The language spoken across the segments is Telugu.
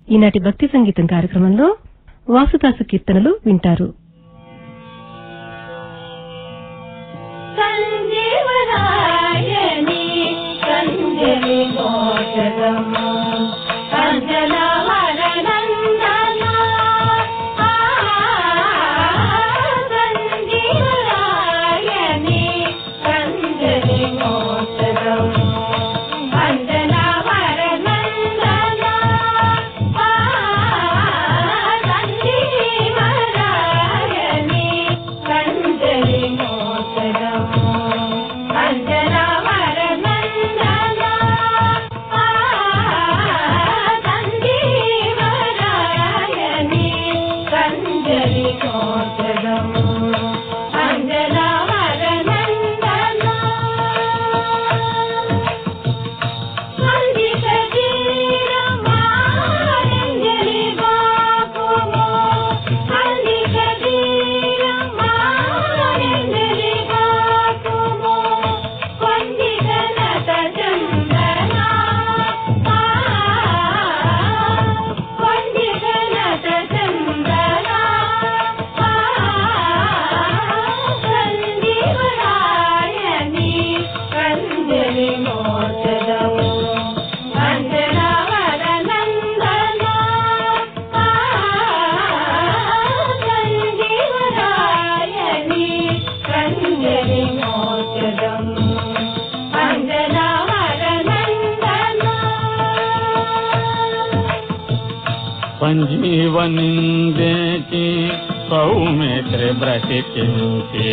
ఈనాటి భక్తి సంగీతం కార్యక్రమంలో వాసుదాసు కీర్తనలు వింటారు సంజీవనాయని సంజలి మోచదము కంజల వరనందన సంజీవనాయని సంజలి మోచదము కంజల వరనందన సంజీవనాయని సంజలి మోచదము కంజల వరనందన సంజీవనాయని సంజలి మోచదము కంజల వరనందన అందిక తీరమారంజలి బాపుము అందిక తీరమారంజలి బాపుము కొందిక నట చందన కొందిక నట చందన సంజీవనాయని కంజలి మోచదము కంజల వరనందన సంజీవనాయని కంజలి మోచదము కంజల వరనందన సంజీవనిందేచి సౌమిత్రి బ్రతికించి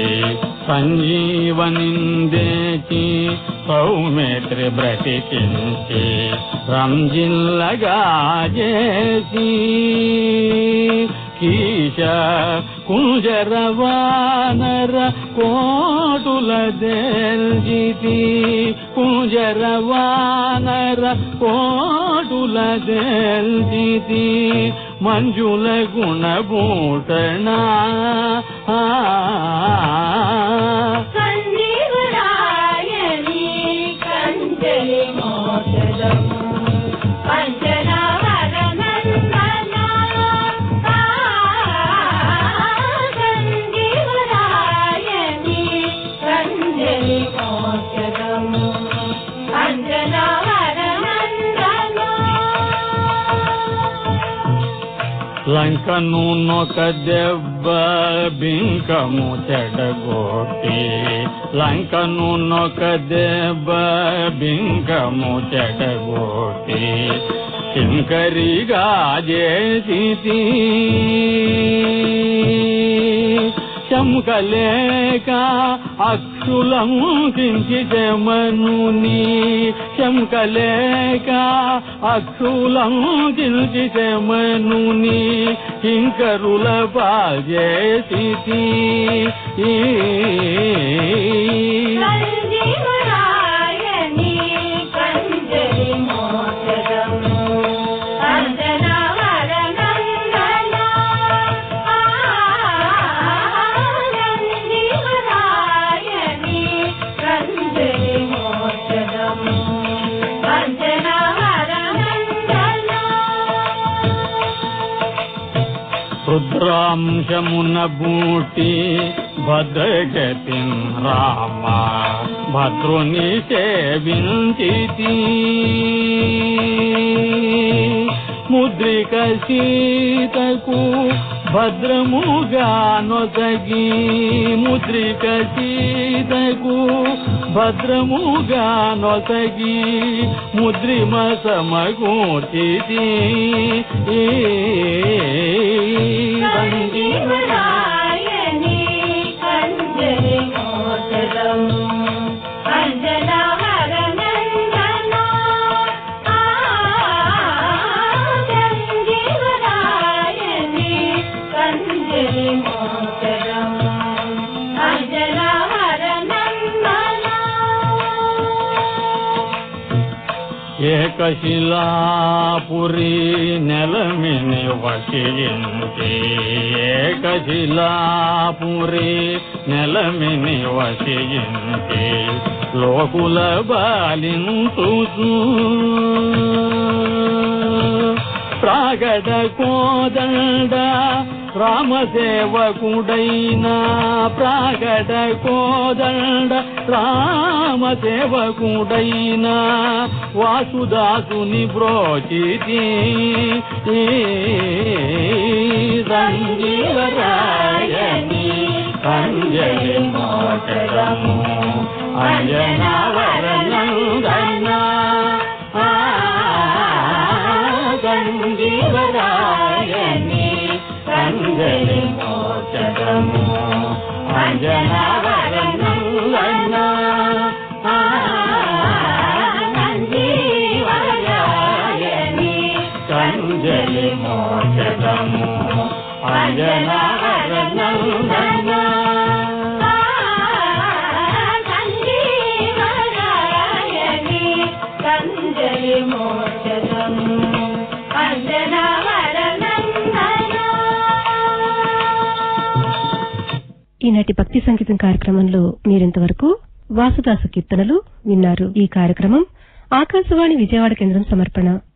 సంజీవనిందేచి సౌమిత్రి బ్రతికించి రంజిల్లగా చేసి కీశ కుంజరవానర కోటుల దేల్జితి కుంజరవానర కోటుల దేల్జితి మంజుల గుణభూషణ సంజీవనాయని కంజలి మోచదము కంజల వరనందన సంజీవనాయని కంజలి మోచదము కంజల వరనందన లంకను నొక దెబ్బ బింకము చెడగొట్టి లంకను నొక దెబ్బ బింకము చెడగొట్టి శంకరిగా చేసి శంకలేక అక్షులము కించితమనుని శంకలేక అక్షులము కించితమనుని కింకరుల పాజేసి సంజీవనాయని కంజలి మోచదము కంజల వరనందన సంజీవనాయని కంజలి మోచదము కంజల వరనందన రుద్రాంశమున బూటి భద్రగతి రామ భద్రుని సేవించితి ముద్రిక సీతకు భద్రముగా నొసగి ముద్రిక సీతకు భద్రముగా నొసగి ముద్రిమ సమకూర్చితి సంజీవనాయని కంజలి మోచదము కంజల వరనందన సంజీవనాయని కంజలి మోచదము కంజల వరనందన ఏకశిలాపురి నెలమిని వసించి ఏకశిలాపురి నెలమిని వసించి లోకుల బాలింతు ప్రాగడ కోదండ రామసేవకుడైన ప్రాగడ కోదండ రామసేవకుడైన వాసుదాసుని బ్రోచితి సంజీవరాయని అంజలి మోచరము అంజనవరనందన సంజీవరాయని అంజలి మోచరము అంజనవరనందన సంజీవరాయని కంజలి మోచరము అంజనవరనందన సంజీవరాయని కంజలి మోచనం ఈనాటి భక్తి సంగీతం కార్యక్రమంలో మీరింతవరకు వాసుదాసు కీర్తనలు విన్నారు ఈ కార్యక్రమం ఆకాశవాణి విజయవాడ కేంద్రం సమర్పణ